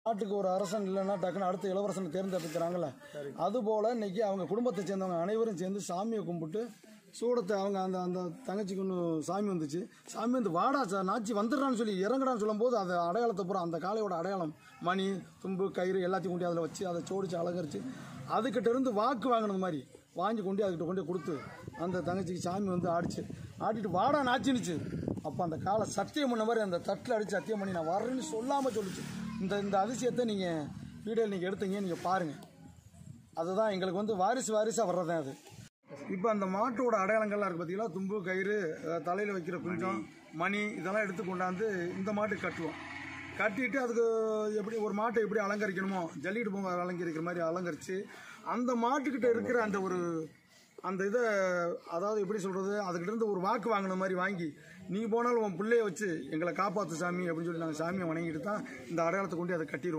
நாட்டுக்கு ஒரு அரசன் இல்லைன்னா டக்குன்னு அடுத்த இளவரசனை தேர்ந்தெடுக்கிறாங்கல்ல அதுபோல் இன்னைக்கு அவங்க குடும்பத்தை சேர்ந்தவங்க அனைவரும் சேர்ந்து சாமியை கும்பிட்டு சூடத்தை அவங்க அந்த அந்த தங்கச்சிக்கு ஒன்று சாமி வந்துச்சு சாமி வந்து வாடா சா நாச்சி வந்துடுறான்னு சொல்லி இறங்குறான்னு சொல்லும்போது அது அடையாளத்தை பூரா அந்த காளையோட அடையாளம் மணி தும்பு கயிறு எல்லாத்தையும் கொண்டு அதில் வச்சு அதை சோடிச்சு அலங்கரிச்சு அதுக்கிட்ட இருந்து வாக்கு வாங்கினது மாதிரி வாங்கி கொண்டு அதுக்கிட்ட கொண்டு போய் கொடுத்து அந்த தங்கச்சிக்கு சாமி வந்து ஆடிச்சு ஆடிட்டு வாடா நாச்சினுச்சு அப்போ அந்த காலை சத்தியம் பண்ண மாதிரி அந்த தட்டில் அடித்து சத்தியம் பண்ணி நான் வர்றேன்னு சொல்லாமல் சொல்லுச்சு இந்த இந்த அதிசயத்தை நீங்கள் வீடியோவில் நீங்கள் எடுத்தீங்க நீங்கள் பாருங்கள் அதுதான் எங்களுக்கு வந்து வாரிசு வாரிசாக வர்றதே அது இப்போ அந்த மாட்டோட அடையாளங்கள்லாம் இருக்குது பார்த்தீங்களா தும்பு கயிறு தலையில் வைக்கிற குஞ்சம் மணி இதெல்லாம் எடுத்து கொண்டாந்து இந்த மாட்டுக்கு கட்டுவோம் கட்டிட்டு அதுக்கு எப்படி ஒரு மாட்டை எப்படி அலங்கரிக்கணுமோ ஜல்லிட்டு பொங்க அலங்கரிக்கிற மாதிரி அலங்கரித்து அந்த மாட்டுக்கிட்ட இருக்கிற அந்த ஒரு அந்த இதை அதாவது எப்படி சொல்கிறது அதுக்கிட்ட இருந்து ஒரு வாக்கு வாங்கின மாதிரி வாங்கி நீ போனாலும் உன் பிள்ளைய வச்சு எங்களை காப்பாற்று சாமி அப்படின்னு சொல்லி நாங்கள் சாமியை வணங்கிட்டு தான் இந்த அடையாளத்தை கொண்டு அதை கட்டிடுவோம்